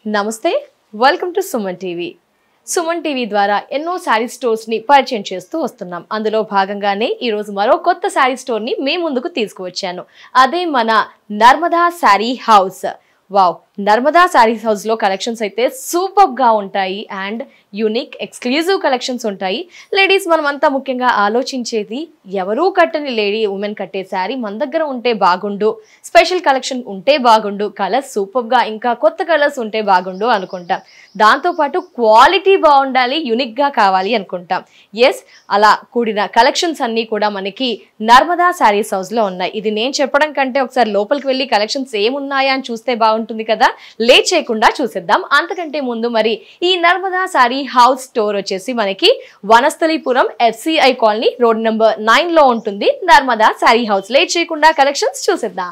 నమస్తే welcome to Suman TV Suman TV ద్వారా ఎన్నో శారీ స్టోర్స్ ని పరిచయం చేస్తూ వస్తున్నాం అందులో భాగంగానే ఈ రోజు మరో కొత్త శారీ స్టోర్ ని మీ ముందుకు తీసుకువచ్చాను అదే మన Narmada sari house wow Narmada saris house లో కలెక్షన్స్ అయితే సూపర్ గా ఉంటాయి అండ్ యూనిక్ ఎక్స్క్లూజివ్ కలెక్షన్స్ ఉంటాయి లేడీస్ మనమంతా ముఖ్యంగా ఆలోచించేది ఎవరూ కట్టని లేడీ ఉమెన్ కట్టే శారీ మన దగ్గర ఉంటే బాగుండు స్పెషల్ కలెక్షన్ ఉంటే బాగుండు కలర్స్ సూపర్ గా ఇంకా కొత్త కలర్స్ ఉంటే బాగుండు అనుకుంటాం దాంతోపాటు క్వాలిటీ బాగుండాలి యునిక్ గా కావాలి అనుకుంటాం ఎస్ అలా కూడిన కలెక్షన్స్ అన్నీ కూడా మనకి నర్మదా శారీస్ హౌస్ లో ఉన్నాయి ఇది నేను చెప్పడం కంటే ఒకసారి లోపలికి వెళ్ళి కలెక్షన్స్ ఏమున్నాయా అని చూస్తే బాగుంటుంది కదా లేట్ చేయకుండా చూసేద్దాం అంతకంటే ముందు మరి ఈ నర్మదా శారీ హౌస్ స్టోర్ వచ్చేసి మనకి Vanasthalipuram FCI colony road number nine లో ఉంటుంది నర్మదా శారీ హౌస్ లేట్ చేయకుండా కలెక్షన్స్ చూసేద్దాం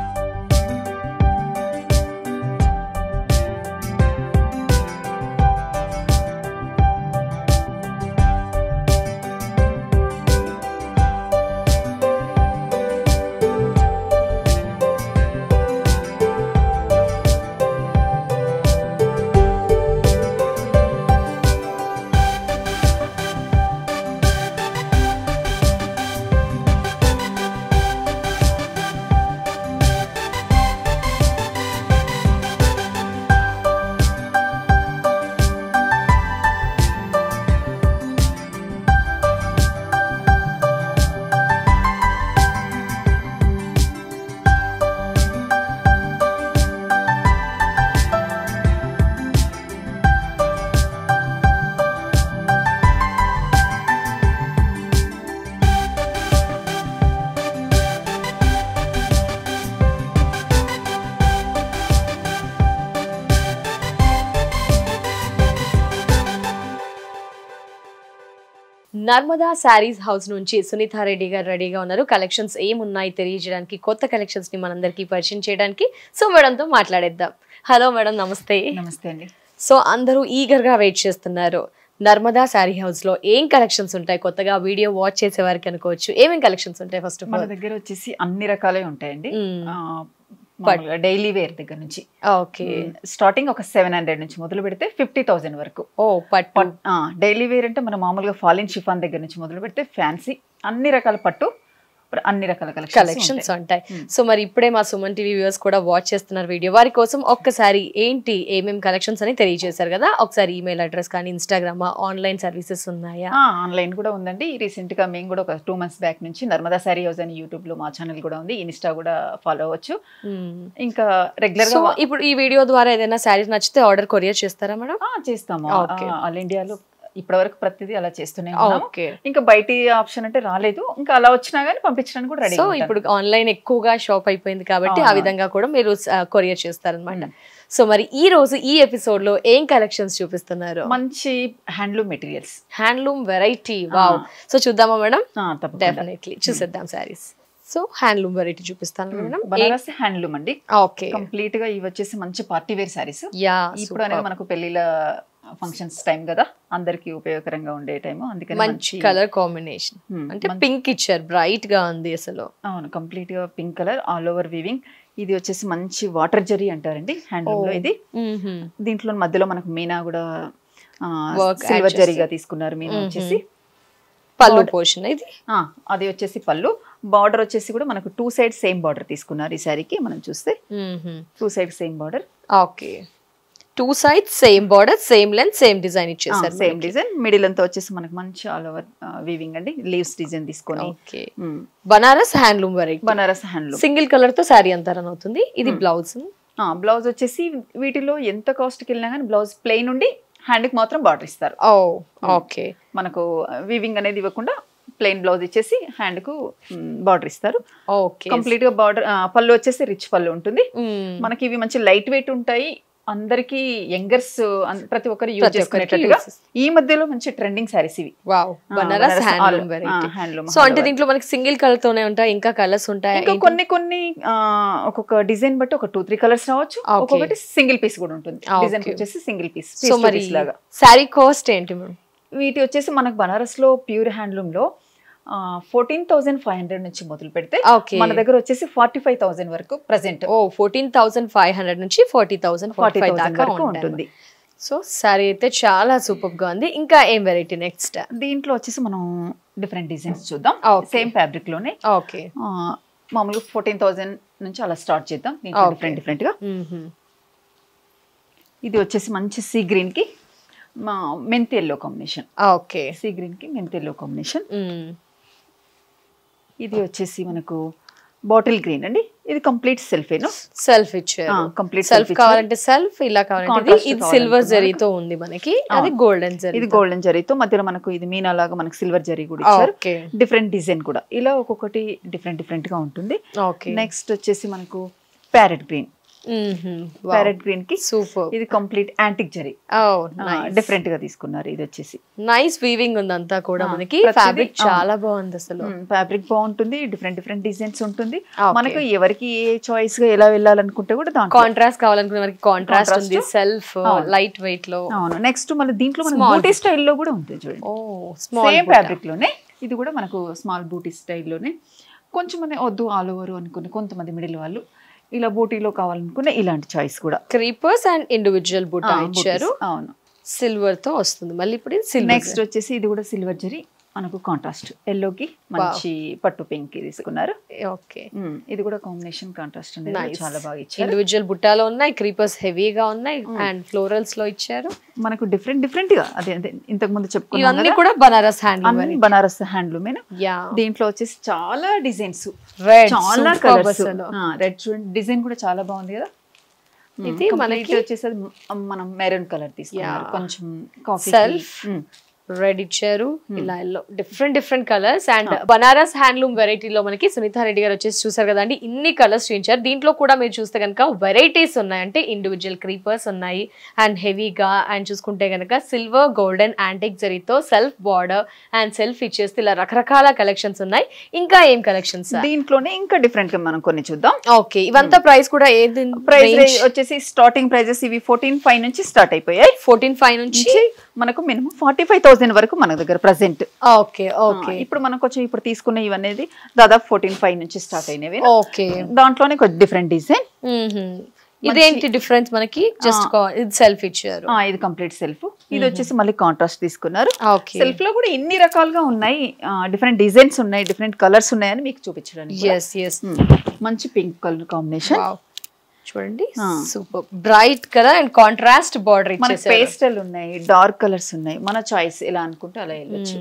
నర్మదా శారీస్ హౌస్ నుంచి సునీత రెడ్డి గారు రెడీగా ఉన్నారు కలెక్షన్స్ ఏమున్నాయి తెలియజేయడానికి కొత్త కలెక్షన్స్ ని మనందరికీ పరిచయం చేయడానికి సో మేడంతో మాట్లాడేద్దాం హలో మేడం నమస్తే నమస్తే అండి సో అందరూ ఈగర్ గా వెయిట్ చేస్తున్నారు నర్మదా శారీ హౌస్ లో ఏం కలెక్షన్స్ ఉంటాయి కొత్తగా వీడియో వాచ్ చేసే వారికి అనుకోవచ్చు ఏమేం కలెక్షన్స్ ఉంటాయి ఫస్ట్ ఆఫ్ మన ఆల్ దగ్గర వచ్చేసి అన్ని రకాలే ఉంటాయండి మ్మ్. డైలీ వేర్ దగ్గర నుంచి ఓకే స్టార్టింగ్ ఒక సెవెన్ హండ్రెడ్ నుంచి మొదలు పెడితే ఫిఫ్టీ థౌసండ్ వరకు ఓ పట్టు డైలీ వేర్ అంటే మనం మామూలుగా ఫాలిన్ షిఫాన్ దగ్గర నుంచి మొదలు పెడితే ఫ్యాన్సీ అన్ని రకాల పట్టు అన్ని రకాల కలెక్షన్స్ కలెక్షన్స్ ఉంటాయి Hmm. సో మరి ఇప్పుడే మా సుమన్ టీవీ వ్యూవర్స్ కూడా వాచ్ చేస్తున్నారు వీడియో వారి కోసం ఒక్కసారి ఏంటి ఏమేం కలెక్షన్స్ అని తెలియజేశారు కదా ఒకసారి ఈమెయిల్ అడ్రస్ కానీ ఇన్స్టాగ్రామ్ ఆన్లైన్ సర్వీసెస్ ఉన్నాయా ఆన్లైన్ కూడా ఉందండి రీసెంట్ గా మేము కూడా ఒక టూ మంత్స్ బ్యాక్ నుంచి నర్మదా సారీ హౌస్ అని యూట్యూబ్ లో మా ఛానల్ కూడా ఉంది ఇన్స్టా కూడా ఫాలో అవ్వచ్చు Hmm. ఇంకా రెగ్యులర్ సో గా ఇప్పుడు ఈ వీడియో ద్వారా ఏదైనా శారీస్ నచ్చితే ఆర్డర్ కొరియర్ చేస్తారా మేడం ఆ, చేస్తాము Okay. ఆల్ ఇండియాలో ఇప్పటి వరకు ప్రతిదీ అలా చేస్తూనే ఉన్నాము ఓకే ఇంకా బయటి ఆప్షన్ అంటే రాలేదు ఇంకా అలా వచ్చినా గానీ పంపించడానికి కూడా రెడీ సో ఇప్పుడు ఆన్లైన్ ఎక్కువగా షాప్ అయిపోయింది కాబట్టి ఆ అవును. విధంగా కూడా మీరు కొరియర్ చేస్తారనమాట సో మరి ఈ రోజు ఈ ఎపిసోడ్ లో ఏం కలెక్షన్స్ చూపిస్తున్నారు మంచి handloom materials handloom variety wow so చూద్దామా మేడం తప్పకుండా డెఫినెట్లీ చూసేద్దాం శారీస్ సో హ్యాండ్లూమ్ వెరైటీ చూపిస్తాను మేడం బనారస్ హ్యాండ్లూమ్ అండి ఓకే కంప్లీట్ గా ఇవి వచ్చేసి మంచి పార్టీ వేర్ సారీస్ యా ఇప్పుడు అనేది మనకు పెళ్లిళ్ళ ఫంక్షన్స్ టైం కదా అందరికి ఉపయోగకరంగా ఉండే టైం అందుకని మంచి కలర్ కాంబినేషన్ Hmm, అంటే మంచి- పింక్ ఇచ్చారు బ్రైట్ గా ఉంది అసలు అవును కంప్లీట్ గా pink colour all over weaving ఇది వచ్చేసి మంచి వాటర్ జరీ అంటారండి హ్యాండ్లూమ్ లో Oh. ఇది మ్మ్హ్మ్. దీంట్లో మధ్యలో మనకు మీనా కూడా Work add సిల్వర్ జరీగా చేస్తారు. తీసుకున్నారు మీనా మ్మ్. వచ్చేసి పళ్ళు Border- పోర్షన్ ఇది ఆ, అది వచ్చేసి పళ్ళు బార్డర్ వచ్చేసి కూడా మనకు టూ సైడ్ సేమ్ బార్డర్ తీసుకున్నారు ఈ శారీకి మనం చూస్తే two side same border okay two side same border same length same design ఇచ్చేసారు సేమ్ డిజైన్ మిడిల్ అంతా వచ్చేసి మనకు మంచి ఆల్ ఓవర్ వీవింగ్ అండి లీవ్స్ డిజైన్ తీసుకొని okay Banaras handloom variety Banaras handloom single colour తో శారీ అంతా రన్ అవుతుంది ఇది బ్లౌజ్ బ్లౌజ్ వచ్చేసి వీటిలో ఎంత కాస్ట్కి వెళ్ళినా కానీ బ్లౌజ్ ప్లెయిన్ ఉండి హ్యాండ్కి మాత్రం బార్డర్ ఇస్తారు ఓ ఓకే మనకు వీవింగ్ అనేది ఇవ్వకుండా ప్లెయిన్ బ్లౌజ్ ఇచ్చేసి హ్యాండ్కు బార్డర్ ఇస్తారు ఓకే కంప్లీట్ గా బార్డర్ పళ్ళు వచ్చేసి రిచ్ పళ్ళు ఉంటుంది మనకి ఇవి మంచి లైట్ వెయిట్ ఉంటాయి అందరికి యంగర్స్ ప్రతి ఒక్కరు యూజ్ ప్రతి ఒక్కరికి చేసుకునేటట్టుగా use ఈ మధ్యలో మంచి ట్రెండింగ్ సారీస్ ఇవి wow Banaras handloom variety handloom so అంటే దీంట్లో మనకి సింగిల్ కలర్ తోనే ఉంటాయి ఇంకా కలర్స్ ఉంటాయి ఇంకా కొన్ని కొన్ని ఆ, ఒక్కొక్క డిజైన్ బట్టి ఒక టూ త్రీ కలర్స్ రావచ్చు Okay. ఒక్కొక్కటి సింగిల్ పీస్ కూడా ఉంటుంది Ah, డిజైన్ okay. వచ్చేసి సింగిల్ పీస్ సో మరి లాగా శారీ కాస్ట్ ఏంటి మ్యామ్ వీటి వచ్చేసి మనకు బనారస్ లో ప్యూర్ హ్యాండ్లూమ్ లో ఫోర్టీన్ థౌసండ్ ఫైవ్ హండ్రెడ్ నుంచి మొదలు పెడితే ఓకే మన దగ్గర వచ్చేసి ఫార్టీ ఫైవ్ థౌసండ్ వరకు ప్రజెంట్ ఓ ఫోర్టీన్ థౌసండ్ ఫైవ్ హండ్రెడ్ నుంచి forty thousand forty forty five thousand దాకా వరకు ఉంటుంది ఉంటుంది సో సారీ అయితే చాలా సూపర్ గా ఉంది ఇంకా ఏం వెరైటీ నెక్స్ట్ దీంట్లో వచ్చేసి మనం డిఫరెంట్ డిజైన్స్ చూద్దాం Okay. సేమ్ ఫ్యాబ్రిక్ లోనే ఓకే ఆ, మామూలుగా ఫోర్టీన్ థౌసండ్ నుంచి అలా స్టార్ట్ చేద్దాం దీంట్లో Okay. డిఫరెంట్ డిఫరెంట్ గా ఇది వచ్చేసి మంచి సీ గ్రీన్ కి మా మెంతి yellow combination okay see green కి మెంతి ఎల్లో కాంబినేషన్ ఇది వచ్చేసి మనకు బాటిల్ గ్రీన్ అండి ఇది కంప్లీట్ సెల్ఫేను సెల్ఫ్ ఇచ్చారు కంప్లీట్ సెల్ఫ్ కావాలంటే సెల్ఫ్ ఇలా కావాలంటే ఇది- Contrast ఇది కావాలనుకున్నా సిల్వర్ జరీతో ఉంది మనకి అది గోల్డెన్ జరీ ఇది గోల్డెన్ జరీతో మధ్యలో మనకు ఇది మీనా లాగా మనకు సిల్వర్ జరీ కూడా ఇచ్చారు ఓకే డిఫరెంట్ డిజైన్ కూడా ఇలా ఒక్కొక్కటి డిఫరెంట్ డిఫరెంట్ గా ఉంటుంది ఓకే నెక్స్ట్ వచ్చేసి మనకు ప్యారెట్ గ్రీన్ ప్యారెట్ గ్రీన్ కి సూపర్ ఇది కంప్లీట్ యాంటిక్ జరీ ఓ డిఫరెంట్ గా తీసుకున్నారు ఇది వచ్చేసి నైస్ వీవింగ్ ఉంది అంతా కూడా ఆ, మనకి ప్రతిదీ, ఫ్యాబ్రిక్ అవును. చాలా బాగుంది అసలు ఫ్యాబ్రిక్ బాగుంటుంది డిఫరెంట్ డిఫరెంట్ డిజైన్స్ ఉంటుంది Okay. మనకు ఎవరికి ఏ చాయిస్ గా ఎలా వెళ్ళాలనుకుంటే కూడా దాంట్లో కాంట్రాస్ట్ కావాలనుకున్న మనకి కాంట్రాస్ట్ Contrast. ఉంది సెల్ఫ్ అవును. లైట్ వెయిట్ లో అవును నెక్స్ట్ మళ్ళీ దీంట్లో మన Small. బూటీ స్టైల్లో కూడా ఉంటుంది చూడండి ఓ స్మాల్ సేమ్ ఫ్యాబ్రిక్ లోనే ఇది కూడా మనకు స్మాల్ బూటీ స్టైల్లోనే కొంచెం మంది వద్దు ఆల్ ఓవర్ అనుకుని కొంతమంది మిడిల్ వాళ్ళు ఇలా బూటీలో కావాలనుకునే ఇలాంటి చాయిస్ కూడా క్రీపర్స్ అండ్ ఇండివిజువల్ బుట్ట ఆ, ఇచ్చారు booties. అవును సిల్వర్ తో వస్తుంది మళ్ళీ ఇప్పుడు సిల్వర్ నెక్స్ట్ వచ్చేసి ఇది కూడా సిల్వర్ జరీ మనకు కాంట్రాస్ట్ ఎల్లోకి మంచి పట్టు పింక్ తీసుకున్నారు ఓకే ఉమ్, ఇది కూడా కాంబినేషన్ కాంట్రాస్ట్ అనేది Nice. చాలా బాగా ఇచ్చారు ఇండివిజువల్ బుట్టాలో ఉన్నాయి క్రీపర్స్ హెవీగా ఉన్నాయి అండ్ ఫ్లోరల్స్ లో ఇచ్చారు మనకు డిఫరెంట్ డిఫరెంట్ గా అదే అదే ఇంతకు ముందు చెప్పుకున్నాం ఇవన్నీ కదా, కూడా బనారస్ హ్యాండ్ అన్ని బనారస్ హ్యాండ్లూమ్ యా దీంట్లో వచ్చేసి చాలా డిజైన్స్ రెడ్ చాలా చాలా కలర్స్ అసలు రెడ్ చూడండి డిజైన్ కూడా చాలా బాగుంది కదా ఉమ్, ఇది complete మనకి- వచ్చేసి అది మ- మనం మెరూన్ కలర్ తీసుకున్నారు Yeah. కొంచెం కాఫీ Self. రెడ్ ఇచ్చారు ఇలా yellow different different colours and Banaras handloom వెరైటీలో మనకి సునీత రెడ్డి గారు వచ్చేసి చూసారు కదండి ఇన్ని కలర్స్ చూపించారు దీంట్లో కూడా మీరు చూస్తే కనుక వెరైటీస్ ఉన్నాయి అంటే ఇండివిజువల్ క్రీపర్స్ ఉన్నాయి అండ్ హెవీగా అండ్ చూసుకుంటే కనుక సిల్వర్ గోల్డెన్ యాంటిక్ జరీతో సెల్ఫ్ బార్డర్ అండ్ సెల్ఫ్ ఇచ్చేస్తే ఇలా రకరకాల కలెక్షన్స్ ఉన్నాయి ఇంకా ఏం కలెక్షన్స్ దీంట్లోనే ఇంకా డిఫరెంట్ గా మనం కొన్ని చూద్దాం ఓకే ఇవంతా ప్రైస్ కూడా ఏది ప్రైస్ వచ్చేసి స్టార్టింగ్ ప్రైజెస్ ఇవి ఫోర్టీన్ ఫైవ్ నుంచి స్టార్ట్ అయిపోయాయి ఫోర్టీన్ ఫైవ్ నుంచి నుంచి మనకు మినిమం ఫార్టీ ఫైవ్ థౌసండ్ వరకు మన దగ్గర ప్రజెంట్ ఓకే ఓకే ఇప్పుడు మనకు వచ్చి ఇప్పుడు తీసుకున్న ఇవనేది దాదాపు ఫోర్టీన్ ఫైవ్ నుంచి స్టార్ట్ అయినవి ఓకే దాంట్లోనే కొంచెం డిఫరెంట్ డిజైన్ ఇదేంటి డిఫరెన్స్ మనకి జస్ట్ ఇది సెల్ఫ్ ఇచ్చారు ఇది కంప్లీట్ సెల్ఫ్ ఇది వచ్చేసి మళ్ళీ కాంట్రాస్ట్ తీసుకున్నారు ఓకే సెల్ఫ్ లో కూడా ఎన్ని రకాలుగా ఉన్నాయి డిఫరెంట్ డిజైన్స్ ఉన్నాయి డిఫరెంట్ కలర్స్ ఉన్నాయని మీకు చూపించడానికి కూడా. ఎస్ ఎస్ ఉమ్, మంచి పింక్ కలర్ కాంబినేషన్ చూడండి ఆ. Super bright colour and contrast border మనకి ఇచ్చేసారు పేస్టల్ ఉన్నాయి డార్క్ కలర్స్ ఉన్నాయి మన చాయిస్ ఎలా అనుకుంటే అలా వెళ్ళొచ్చు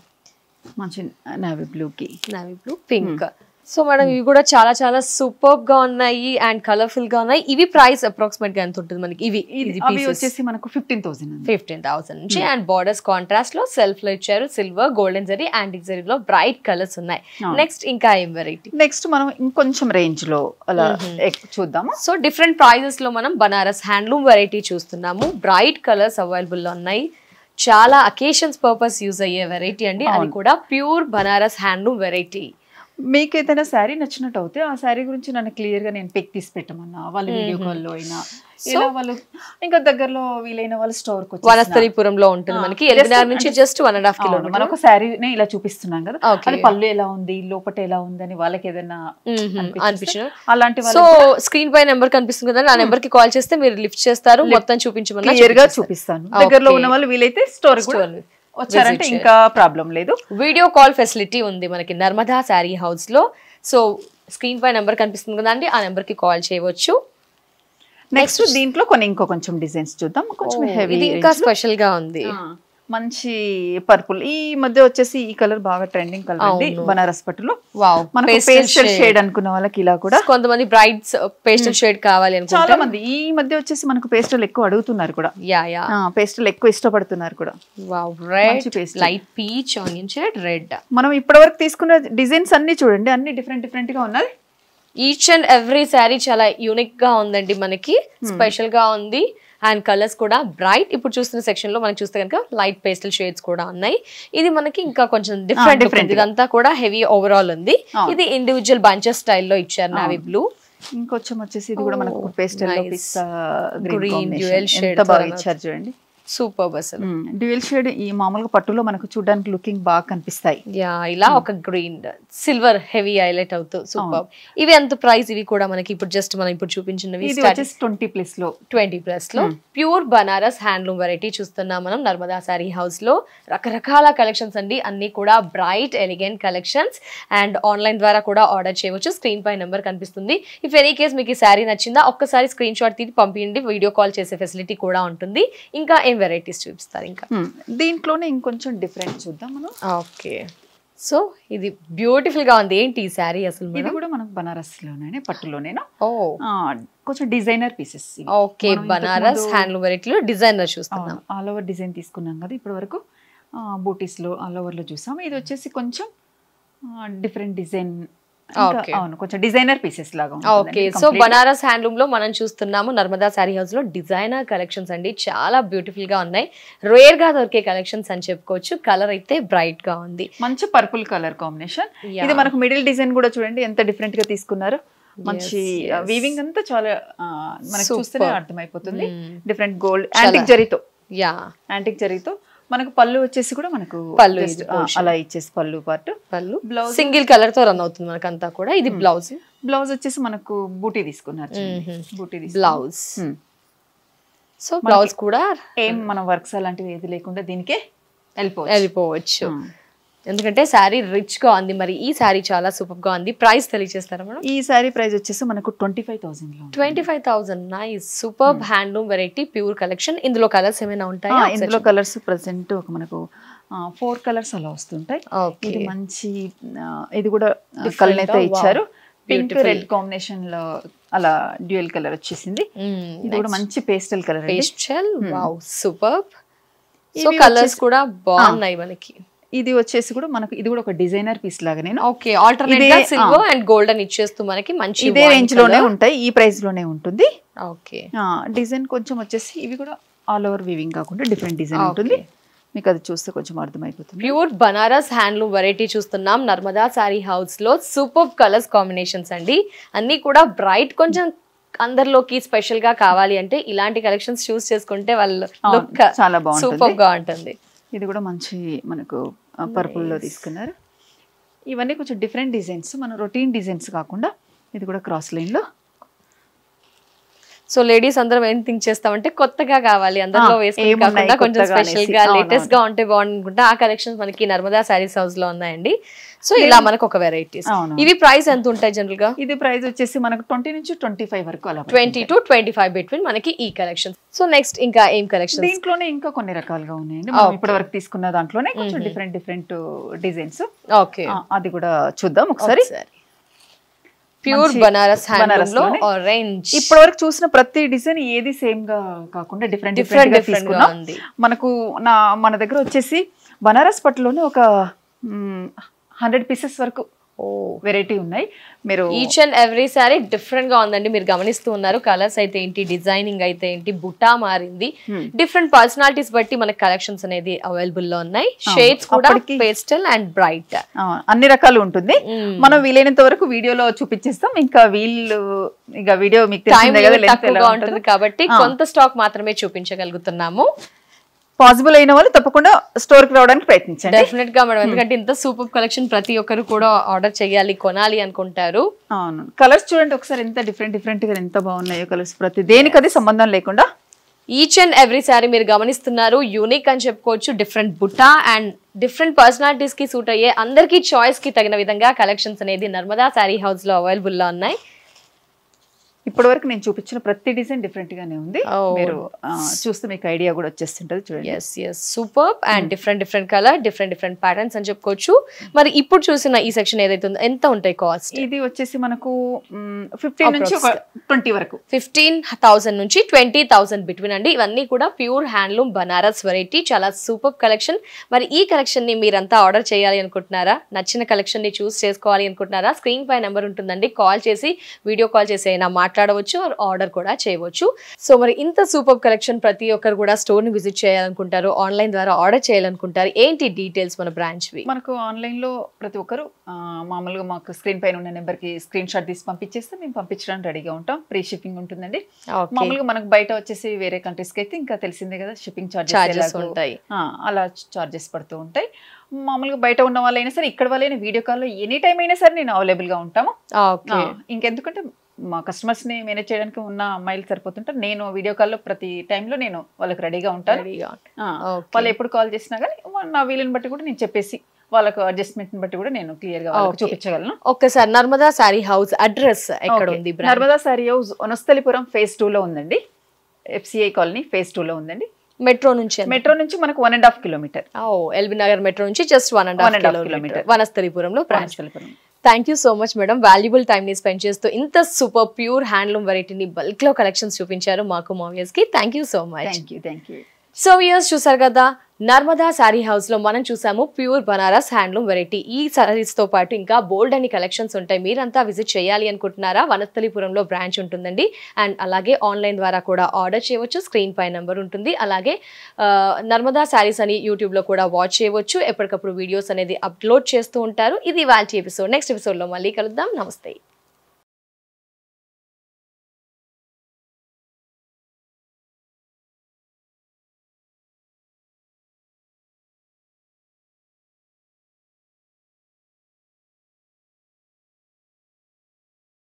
మంచి నావీ బ్లూ కి navy blue pink so madam ఇవి కూడా చాలా చాలా సూపర్ గా ఉన్నాయి అండ్ కలర్ఫుల్ గా ఉన్నాయి ఇవి ప్రైస్ అప్రాక్సిమేట్ గా ఎంత ఉంటుంది మనకి ఇవి ఇది అవి వచ్చేసి మనకు ఫిఫ్టీన్ థౌసండ్ ఫిఫ్టీన్ థౌసండ్ నుంచి అండ్ బార్డర్స్ కాంట్రాస్ట్ లో సెల్ఫ్ లో ఇచ్చారు సిల్వర్ గోల్డెన్ జరీ యాంటిక్ జరీలో బ్రైట్ కలర్స్ ఉన్నాయి అవును. నెక్స్ట్ ఇంకా ఏం వెరైటీ నెక్స్ట్ మనం ఇంకొంచెం రేంజ్ లో అలా ఎక్- చూద్దాము సో డిఫరెంట్ ప్రైజెస్ లో మనం బనారస్ హ్యాండ్లూమ్ వెరైటీ చూస్తున్నాము బ్రైట్ కలర్స్ అవైలబుల్ లో ఉన్నాయి చాలా అకేషన్స్ పర్పస్ యూజ్ అయ్యే వెరైటీ అండి అది కూడా ప్యూర్ బనారస్ హ్యాండ్లూమ్ వెరైటీ మీకు ఏదైనా శారీ నచ్చినట్టు అవుతే ఆ శారీ గురించి నన్ను క్లియర్ గా నేను పిక్ తీసి పెట్టమన్నా వాళ్ళ వీడియో కాల్లో అయినా ఇలా వాళ్ళు ఇంకా దగ్గరలో వీలైన వాళ్ళు స్టోర్ కి వనస్థలిపురంలో ఉంటుంది మనకి ఎల్బినార్ నుంచి just one and half kilo మనం ఒక శారీనే ఇలా చూపిస్తున్నాం కదా Okay. అది పళ్ళు ఎలా ఉంది లోపట ఎలా ఉంది అని వాళ్ళకి ఏదైనా అనిపించిన అలాంటి సో వాళ్ళు స్క్రీన్ పై నెంబర్ కనిపిస్తుంది కదా ఆ నెంబర్ కి కాల్ చేస్తే మీరు లిఫ్ట్ చేస్తారు మొత్తం చూపించమన్నా క్లియర్ గా చూపిస్తాను దగ్గరలో ఉన్న వాళ్ళు వీలైతే స్టోర్ కూడా Store. వచ్చారంటే ఇంకా ప్రాబ్లం లేదు వీడియో కాల్ ఫెసిలిటీ ఉంది మనకి నర్మదా శారీ హౌస్ లో సో స్క్రీన్ పై నెంబర్ కనిపిస్తుంది కదా అండి ఆ నెంబర్ కి కాల్ చేయవచ్చు నెక్స్ట్ దీంట్లో కొన్ని ఇంకో కొంచెం డిజైన్స్ చూద్దాం కొంచెం హెవీ ఇది ఇంకా స్పెషల్ గా ఉంది మంచి పర్పుల్ ఈ మధ్య వచ్చేసి ఈ కలర్ బాగా ట్రెండింగ్ కలర్ అండి బనారస్ పట్టులో వావ్ మనకు పేస్టల్ షేడ్ అనుకున్న వాళ్ళకి ఇలా కూడా కొంతమంది బ్రైడ్స్ పేస్టల్ షేడ్ కావాలి అనుకుంటే చాలా మంది ఈ మధ్య వచ్చేసి మనకు పేస్టల్ ఎక్కువ అడుగుతున్నారు కూడా యా యా పేస్టల్ ఎక్కువ ఇష్టపడుతున్నారు కూడా వావ్ రెడ్ మంచి pastel. Light peach onion shade red మనం ఇప్పటివరకు తీసుకున్న డిజైన్స్ అన్ని చూడండి అన్ని డిఫరెంట్ డిఫరెంట్ గా ఉన్నది ఈచ్ అండ్ ఎవ్రీ శారీ చాలా యూనిక్ గా ఉందండి మనకి స్పెషల్ గా ఉంది అండ్ కలర్స్ కూడా బ్రైట్ ఇప్పుడు చూస్తున్న సెక్షన్ లో మనకి చూస్తే కనుక లైట్ పేస్టల్ షేడ్స్ కూడా ఉన్నాయి ఇది మనకి ఇంకా కొంచెం డిఫరెంట్ డిఫరెంట్ ఇదంతా కూడా హెవీ ఓవరాల్ ఉంది ఇది ఇండివిజువల్ బంచెస్ స్టైల్లో ఇచ్చారు నావీ బ్లూ ఇంకొంచెం వచ్చేసి ఇది కూడా మనకు పేస్టల్ లో nice. Pista Green, green dual shade ఎంత బాగా తో ఇచ్చారు చూడండి సూపర్ అసలు డ్యూయల్ షేడ్ ఈ మామూలుగా పట్టులో మనకు చూడడానికి లుకింగ్ బాగా కనిపిస్తాయి యా ఇలా ఒక గ్రీన్ సిల్వర్ హెవీ హైలైట్ అవుతూ సూపర్ ఇవి ఎంత ప్రైస్ ఇవి కూడా మనకి ఇప్పుడు జస్ట్ మనం ఇప్పుడు చూపించినవి ఇది వచ్చేసి ట్వంటీ ప్లస్ లో ట్వంటీ ప్లస్ లో ప్యూర్ బనారస్ హ్యాండ్లూమ్ వెరైటీ చూస్తున్నాం మనం నర్మదా సారీ హౌస్ లో రకరకాల కలెక్షన్స్ అండి అన్ని కూడా bright elegant collections and online ద్వారా కూడా ఆర్డర్ చేయవచ్చు స్క్రీన్ పై నెంబర్ కనిపిస్తుంది ఇఫ్ ఎనీ కేస్ మీకు ఈ శారీ నచ్చిందా ఒక్కసారి స్క్రీన్ షాట్ తీసి పంపించండి వీడియో కాల్ చేసే ఫెసిలిటీ కూడా ఉంటుంది ఇంకా ఏం వెరైటీస్ చూపిస్తారు ఇంకా Hmm. దీంట్లోనే ఇంకొంచెం డిఫరెంట్ చూద్దాం మనం ఓకే సో ఇది బ్యూటిఫుల్ గా ఉంది ఏంటి ఈ శారీ అసలు ఇది మేడం కూడా మనకు బనారస్ లోనే పట్టులోనేనా ఓ ఆ, కొంచెం designer pieces okay Banaras handloom వెరైటీలో డిజైనర్ చూస్తున్నాం ఆల్ ఓవర్ డిజైన్ తీసుకున్నాం కదా ఇప్పటి వరకు బూటీస్ లో ఆల్ ఓవర్ లో చూసాం ఇది వచ్చేసి కొంచెం డిఫరెంట్ డిజైన్ Okay. అవును కొంచెం డిజైనర్ పీసెస్ లాగా ఓకే ఉంటుందండి. సో Complete- బనారస్ హ్యాండ్లూమ్ లో మనం చూస్తున్నాము నర్మదా శారీ హౌస్ లో డిజైనర్ కలెక్షన్స్ అండి చాలా బ్యూటిఫుల్ గా ఉన్నాయి రేర్ గా దొరికే కలెక్షన్స్ అని చెప్పుకోవచ్చు కలర్ అయితే బ్రైట్ గా ఉంది మంచి పర్పుల్ కలర్ కాంబినేషన్ Yeah. ఇది మనకు మిడిల్ డిజైన్ కూడా చూడండి ఎంత డిఫరెంట్ గా తీసుకున్నారు మంచి yes. వీవింగ్ అంతా చాలా ఆ, మనకు Super. చూస్తేనే అర్థమైపోతుంది Mm. డిఫరెంట్ గోల్డ్ యాంటిక్ జరీతో యా యాంటిక్ జరీతో మనకు పళ్ళు వచ్చేసి కూడా మనకు పళ్ళు just, ఇది ఆ, అలా ఇచ్చేసి పళ్ళు పార్ట్ పళ్ళు Blouse. సింగిల్ కలర్ తో రన్ అవుతుంది మనకంతా కూడా ఇది బ్లౌజ్ బ్లౌజ్ వచ్చేసి మనకు బూటీ తీసుకున్నారు చూడండి. బూటీ తీసుకున్నారు. Blouse Hmm. సో బ్లౌజ్ కూడా ఏం మన వర్క్స్ అలాంటివి ఏది లేకుండా దీనికే వెళ్ళిపోవచ్చు వెళ్ళిపోవచ్చు ఎందుకంటే శారీ రిచ్ గా ఉంది మరి ఈ శారీ చాలా సూపర్ గా ఉంది ప్రైస్ తెలియజేస్తారా మేడం ఈ సారీ ప్రైస్ వచ్చేసి మనకు ట్వంటీ ఫైవ్ థౌసండ్ లో ఉంది. Twenty five thousand nice super handloom variety pure collection ఇందులో కలర్స్ ఏమైనా ఆ, ఉంటాయా ఇందులో కలర్స్ ప్రెసెంట్ ఒక మనకు ఫోర్ కలర్స్ అలా వస్తుంటాయి ఓకే ఇది మంచి ఆ, ఇది కూడా Different కలర్ గా, ఇచ్చారు wow. Pink Beautiful. Red combination లో అలా డ్యూయల్ కలర్ వచ్చేసింది ఇది కూడా మంచి పేస్టల్ కలర్ అండి పేస్టల్ వావ్ సూపర్ సో ఇవి కలర్స్ వచ్చేసి- కూడా బాగున్నాయి మనకి ఇది వచ్చేసి కూడా మనకు ఇది కూడా ఒక డిజైనర్ పీస్ లాగా నేను ఓకే ఆల్టర్నేట్ ఇదే, గా ఆ. సిల్వర్ అండ్ గోల్డెన్ ఇచ్చేస్తూ మనకి మంచి ఇదే రేంజ్ లోనే ఉంటాయి ఈ ప్రైస్ లోనే ఉంటుంది ఓకే డిజైన్ కొంచెం వచ్చేసి ఇవి కూడా ఆల్ ఓవర్ వీవింగ్ కాకుండా డిఫరెంట్ డిజైన్ Okay. ఉంటుంది మీకు అది చూస్తే కొంచెం అర్థమైపోతుంది ప్యూర్ బనారస్ హ్యాండ్లూమ్ వెరైటీ చూస్తున్నాం నర్మదా సారీ హౌస్ లో సూపర్ కలర్స్ కాంబినేషన్స్ అండి అన్ని కూడా బ్రైట్ కొంచెం అందరిలోకి స్పెషల్ గా కావాలి అంటే ఇలాంటి కలెక్షన్స్ చూస్ చేసుకుంటే వాళ్ళు అవును, లుక్ చాలా బాగుంటుంది. సూపర్ గా ఉంటుంది ఇది కూడా మంచి మనకు పర్పుల్ లో తీసుకున్నారు ఇవన్నీ కొంచెం డిఫరెంట్ డిజైన్స్ మన రొటీన్ డిజైన్స్ కాకుండా ఇది కూడా క్రాస్ లైన్ లో సో లేడీస్ అందరం ఏం థింక్ చేస్తామంటే కొత్తగా కావాలి అందరిలో ఆ, వేసుకుని ఏమున్నాయి కాకుండా కొంచెం కొత్తగా స్పెషల్ అనేసి. గా అవునవును. లేటెస్ట్ గా ఉంటే బాగుంటుంటే ఆ కలెక్షన్స్ మనకి నర్మదా సారీస్ హౌస్ లో ఉన్నాయండి సో ఇలా మనకు ఒక వెరైటీస్ అవును. ఇవి ప్రైస్ ఎంత ఉంటాయి జనరల్ గా ఇది ప్రైస్ వచ్చేసి మనకు ట్వంటీ నుంచి ట్వంటీ ఫైవ్ వరకు అలా twenty to twenty five between మనకి ఈ కలెక్షన్ సో నెక్స్ట్ ఇంకా ఏం కలెక్షన్ దీంట్లోనే ఇంకా కొన్ని రకాలుగా ఉన్నాయండి మనం Okay. ఇప్పటి వరకు తీసుకున్న దాంట్లోనే కొంచెం డిఫరెంట్ డిఫరెంట్ డిజైన్స్ ఓకే అది కూడా చూద్దాం ఒకసారి ప్యూర్ మంచి బనారస్ హ్యాండ్లూమ్ బనారస్ లో లోనే. ఆరెంజ్ ఇప్పటి వరకు చూసిన ప్రతి డిజైన్ ఏది సేమ్ గా కాకుండా డిఫరెంట్ Different, డిఫరెంట్ గా different గా తీసుకున్నాం ఉంది. మనకు నా మన దగ్గర వచ్చేసి బనారస్ పట్టులోనే ఒక హండ్రెడ్ పీసెస్ వరకు ఓ వెరైటీ ఉన్నాయి మీరు each and every sari different గా ఉందండి మీరు గమనిస్తూ ఉన్నారు కలర్స్ అయితే ఏంటి డిజైనింగ్ అయితే ఏంటి బుట్టా మారింది డిఫరెంట్ పర్సనాలిటీస్ బట్టి మనకి కలెక్షన్స్ అనేది అవైలబుల్ లో ఉన్నాయి షేడ్స్ కూడా అప్పటికి- పేస్టల్ అండ్ బ్రైట్ ఆ, అన్ని రకాలు ఉంటుంది మనం వీలైనంత వరకు వీడియోలో చూపించేస్తాం ఇంకా వీళ్ళు ఇక వీడియో మీకు టైం తెలిసిందే కదా length ఎలా తక్కువగా ఉంటుందో. ఉంటుంది కాబట్టి కొంత స్టాక్ మాత్రమే చూపించగలుగుతున్నాము పాసిబుల్ అయిన వాళ్ళు తప్పకుండా స్టోర్ కి రావడానికి ప్రయత్నించండి డెఫినెట్ గా మేడం ఎందుకంటే ఇంత సూపర్ కలెక్షన్ ప్రతి ఒక్కరు కూడా ఆర్డర్ చేయాలి కొనాలి అనుకుంటారు అవును కలర్స్ చూడండి ఒకసారి ఎంత డిఫరెంట్ డిఫరెంట్ గా ఎంత బాగున్నాయో కలర్స్ ప్రతి దేనికి అది సంబంధం లేకుండా ఈచ్ అండ్ ఎవ్రీ సారీ మీరు గమనిస్తున్నారు యూనిక్ అని చెప్పుకోవచ్చు డిఫరెంట్ బుట్టా అండ్ డిఫరెంట్ పర్సనాలిటీస్ కి సూట్ అయ్యే అందరికీ చాయిస్ కి తగిన విధంగా కలెక్షన్స్ అనేది నర్మదా శారీ హౌస్ లో అవైలబుల్ లో ఉన్నాయి ఇప్పటి వరకు నేను చూపించిన ప్రతి డిజైన్ డిఫరెంట్ గానే ఉంది Oh. మీరు ఆ, చూస్తే మీకు ఐడియా కూడా వచ్చేస్తుంటది చూడండి yes yes super and different different colour different different patterns అని చెప్పుకోవచ్చు మరి ఇప్పుడు చూసిన ఈ సెక్షన్ ఏదైతే ఉందో ఎంత ఉంటాయి కాస్ట్ ఇది వచ్చేసి మనకు ఫిఫ్టీన్ నుంచి ఒక ట్వంటీ వరకు ఫిఫ్టీన్ థౌసండ్ నుంచి ట్వంటీ థౌసండ్ బిట్వీన్ అండి ఇవన్నీ కూడా ప్యూర్ హ్యాండ్లూమ్ బనారస్ వెరైటీ చాలా సూపర్ కలెక్షన్ మరి ఈ కలెక్షన్ ని మీరంతా ఆర్డర్ చేయాలి అనుకుంటున్నారా నచ్చిన కలెక్షన్ ని చూస్ చేసుకోవాలి అనుకుంటున్నారా స్క్రీన్ పై నెంబర్ ఉంటుందండి కాల్ చేసి వీడియో కాల్ చేసి అయినా మాట్లాడి మాట్లాడవచ్చు ఆర్డర్ కూడా చేయవచ్చు సో మరి ఇంత సూపర్ కలెక్షన్ ప్రతి ఒక్కరు కూడా స్టోర్ ని విజిట్ చేయాలనుకుంటారు ఆన్లైన్ ద్వారా ఆర్డర్ చేయాలనుకుంటారు ఏంటి డీటెయిల్స్ మన బ్రాంచ్ వి మనకు ఆన్లైన్ లో ప్రతి ఒక్కరు ఆ, మామూలుగా మాకు స్క్రీన్ పైన ఉన్న నెంబర్ కి స్క్రీన్ షాట్ తీసి పంపించేస్తే మేము పంపించడానికి రెడీగా ఉంటాం ఫ్రీ షిప్పింగ్ ఉంటుందండి ఓకే మామూలుగా మనకు బయట వచ్చేసి వేరే కంట్రీస్ కి అయితే ఇంకా తెలిసిందే కదా షిప్పింగ్ చార్జెస్ చార్జెస్ ఉంటాయి అలా చార్జెస్ పడుతూ ఉంటాయి మామూలుగా బయట ఉన్న వాళ్ళైనా సరే ఇక్కడ వాళ్ళైనా వీడియో కాల్లో ఎనీ టైం అయినా సరే నేను అవైలబుల్ గా ఉంటాము ఓకే ఆ, ఇంకెందుకంటే మా కస్టమర్స్ ని మేనేజ్ చేయడానికి ఉన్న అమ్మాయిలు సరిపోతుంటారు నేను వీడియో కాల్లో ప్రతి టైంలో నేను వాళ్ళకి రెడీగా ఉంటాను రెడీగా ఆ, ఓకే. వాళ్ళు ఎప్పుడు కాల్ చేసినా కానీ నా వీలుని బట్టి కూడా నేను చెప్పేసి వాళ్ళకు అడ్జస్ట్మెంట్ బట్టి కూడా నేను క్లియర్ గా వాళ్ళకి Okay. చూపించగలను ఒక్కసారి నర్మదా సారీ హౌస్ అడ్రస్ ఎక్కడ Okay. ఉంది branch Narmada Saree House Vanasthalipuram phase two లో ఉందండి ఎఫ్సిఐ కాలనీ ఫేజ్ టూ లో ఉందండి మెట్రో నుంచి మెట్రో నుంచి మనకు one and half kilometre LB Nagar metro నుంచి just one and One half and half kilometre kilometer. వనస్థలిపురంలో branch Vanasthalipuram thank you so much madam valuable time ని స్పెండ్ చేస్తూ ఇంత సూపర్ ప్యూర్ హ్యాండ్లూమ్ వెరైటీని బల్క్ లో కలెక్షన్స్ చూపించారు మాకు మావియర్స్ కి thank you so much thank you thank you so ఇయర్స్ చూసారు కదా నర్మదా శారీ హౌస్ లో మనం చూసాము ప్యూర్ బనారస్ హ్యాండ్లూమ్ వెరైటీ ఈ సారీస్ తో పాటు ఇంకా బోల్డ్ అని కలెక్షన్స్ ఉంటాయి మీరంతా విజిట్ చేయాలి అనుకుంటున్నారా వనస్థలిపురంలో బ్రాంచ్ ఉంటుందండి అండ్ అలాగే ఆన్లైన్ ద్వారా కూడా ఆర్డర్ చేయవచ్చు స్క్రీన్ పై నెంబర్ ఉంటుంది అలాగే ఆ, నర్మదా శారీస్ అని యూట్యూబ్ లో కూడా వాచ్ చేయవచ్చు ఎప్పటికప్పుడు వీడియోస్ అనేది అప్లోడ్ చేస్తూ ఉంటారు ఇది వాళ్ళ ఎపిసోడ్ నెక్స్ట్ ఎపిసోడ్ లో మళ్ళీ కలుద్దాం నమస్తే